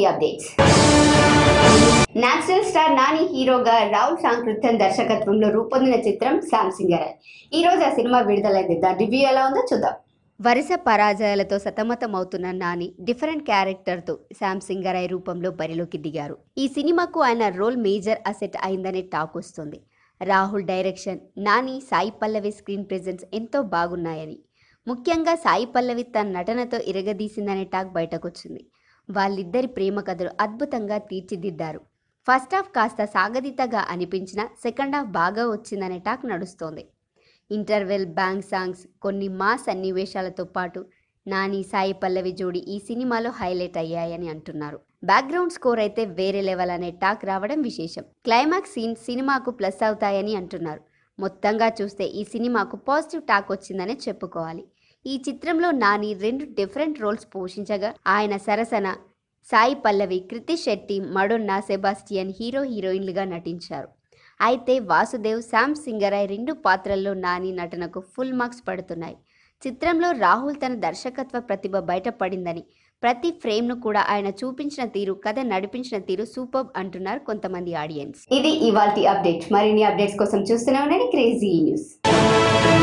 movie updates national star Nani హీరోగా రాహుల్ శాంకృతన్ దర్శకత్వంలో రూపొందిన చిత్రం శామ్ సింగర్ ఈ రోజు ఆ సినిమా విడుదలైంది దాని రివ్యూ ఎలా ఉందో చూద్దాం వరుస పరాజయాలతో సతమతమవుతున్న నాని డిఫరెంట్ క్యారెక్టర్తో శామ్ సింగరాయ్ రూపంలో బరిలోకి దిగారు ఈ సినిమాకు ఆయన రోల్ మేజర్ అసెట్ అయిందనే టాక్ వస్తుంది Rahul direction Nani Sai Pallavi screen presence ఎంతో బాగున్నాయని ముఖ్యంగా సాయి పల్లవి తన నటనతో ఇరగదీసిందనే టాక్ బయటకొచ్చింది వాళ్ళిద్దరి ప్రేమ కథలు అద్భుతంగా తీర్చిదిద్దారు ఫస్ట్ హాఫ్ కాస్త సాగదీతగా అనిపించినా సెకండ్ హాఫ్ బాగా వచ్చిందనే టాక్ నడుస్తోంది ఇంటర్వెల్ బ్యాంగ్ సాంగ్స్ కొన్ని మా సన్నివేశాలతో పాటు నాని సాయి పల్లవి జోడి ఈ సినిమాలో హైలైట్ అయ్యాయని అంటున్నారు బ్యాక్గ్రౌండ్ స్కోర్ అయితే వేరే లెవెల్ అనే టాక్ రావడం విశేషం క్లైమాక్స్ సీన్ సినిమాకు ప్లస్ అవుతాయని అంటున్నారు మొత్తంగా చూస్తే ఈ సినిమాకు పాజిటివ్ టాక్ వచ్చిందనే చెప్పుకోవాలి ఈ చిత్రంలో నాని రెండు డిఫరెంట్ రోల్స్ పోషించగా ఆయన సరసన సాయి పల్లవి కృతి శెట్టి మడొన్న సెబాస్టియన్ హీరో హీరోయిన్లుగా నటించారు అయితే వాసుదేవ్ శామ్ సింగరాయ్ రెండు పాత్రల్లో నాని నటనకు ఫుల్ మార్క్స్ పడుతున్నాయి చిత్రంలో రాహుల్ తన దర్శకత్వ ప్రతిభ బయటపడిందని ప్రతి ఫ్రేమ్ను కూడా ఆయన చూపించిన తీరు కథ నడిపించిన తీరు సూపర్ అంటున్నారు కొంతమంది ఆడియన్స్ ఇది ఇవాల్టి అప్డేట్ మరిన్ని అప్డేట్స్ కోసం చూస్తూనే ఉండండి క్రేజీ న్యూస్